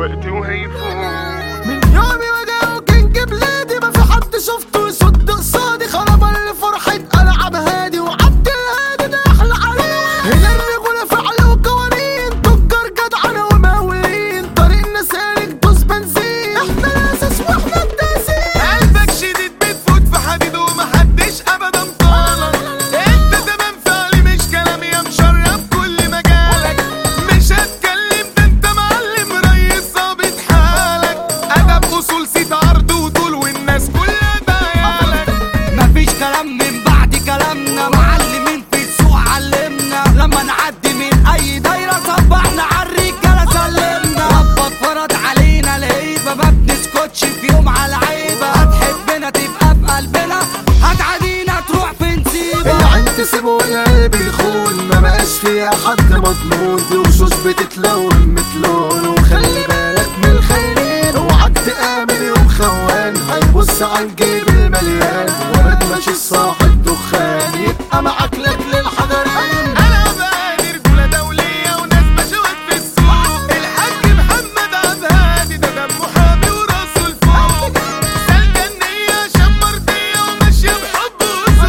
دلوقتي وهيفوت من يومي ما جاوا كينج بلادي ما في حد شفته يصد قصادي خرب اللي فرحة العب هادي وعبد الهادي ده احلى عليه هنا الرجولة فعل وقوانين تجار جدعنة ومقاولين طريقنا سالك دوس بنزين احنا الاساس واحنا التأسيس قلبك شديد بتفوت في حديد ومحدش ابدا طالك انت تمام فعلي مش كلام يا مشرف كل مجالك مش هتكلم ده انت معلم ريس ظابط حالك ادب اصول سيت عرض وطول والناس كلها دايالك مفيش كلام من بعد كلامنا معلمين في السوق علمنا لما نعدي من اي دايره صبحنا عالرجاله سلمنا ربك فرض علينا الهيبه ما بنسكتش في يوم على عيبه هتحبنا تبقى في قلبنا هتعادينا تروح في نسيبه العين تسيبه والقلب يخون ما بقاش فيها حد مضمون دي وشوش بتتلون مثلون وخلي بالك من الخاينين اوعك تآمن يوم خوان هيبص على الجيب المليان ولد ماشي صاحب دخان يبقى معاك لاجل الحضرين انا بقى رجوله دوليه وناس مشوات في السوق الحاج محمد عبد هادي ده دمه حامي وراسه لفوق سالكه النيه عشان مرضيه وماشيه بحب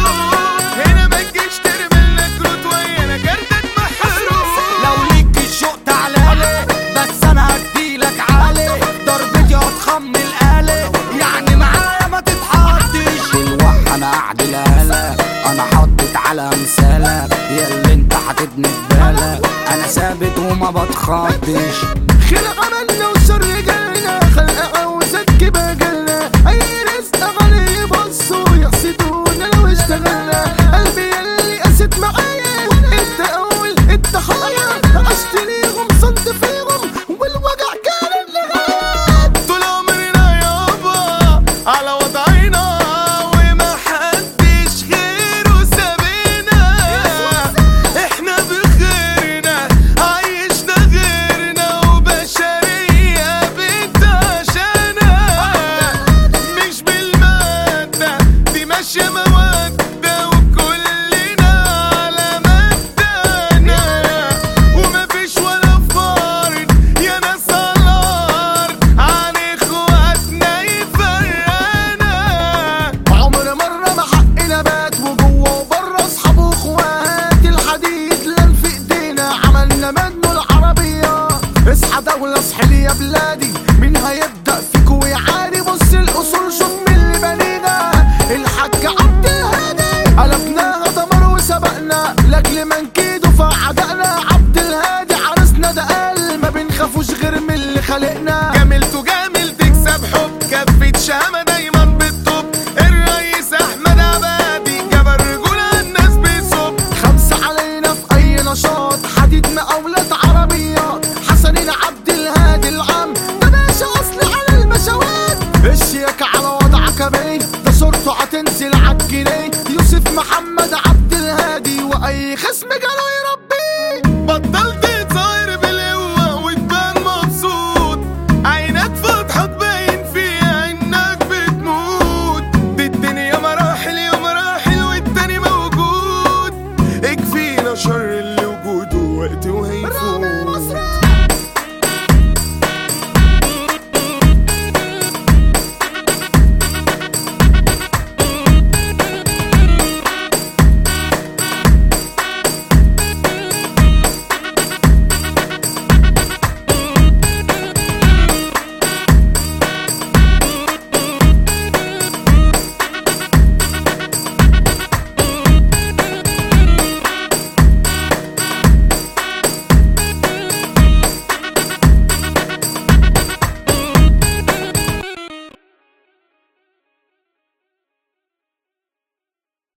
وذوق هنا ما تجيش ترمي كروت ويانا كارتك محروق لو ليك الشوق تعالى بس انا هديلك عالي ضربتي هتخم الآلة يعني معايا ما تتحطش الوح انا اعدلها لك انا حطت على مثالك يا اللي انت حاططني في بالك انا ثابت وما بتخضش خلق عملنا وشر جالنا خلق عاوزك بجلنا اي رزق عليه يبصوا يحسدونا لو اشتغلنا قلبي يلي قست معايا انت اول الضحايا عشت ليهم صد فيهم والوجع كان اللي طول عمرنا يابا على وضعنا وما حدش غيره سابنا احنا بخيرنا عايشنا غيرنا وبشرية بتعشانا مش بالمادة دي ماشية مودة وكلنا على مدانا ومفيش ولا فرد يا ناس على الارض عن اخواتنا يفرقنا عمر مرة ما حقنا بات وجوه وبره اصحابه واخوات الحديد لن في ايدينا عملنا منه العربية اصحى دولة اصحي يا بلادي مين هيبدأ فيك ويعاني بص الاصول شوف مين اللي بنينا الحاج عبد الهادي قلبناها دمر وسبقنا لاجل ما نكيده فعدقنا عبد الهادي عرسنا ده قال ما بنخافوش غير من اللي خلقنا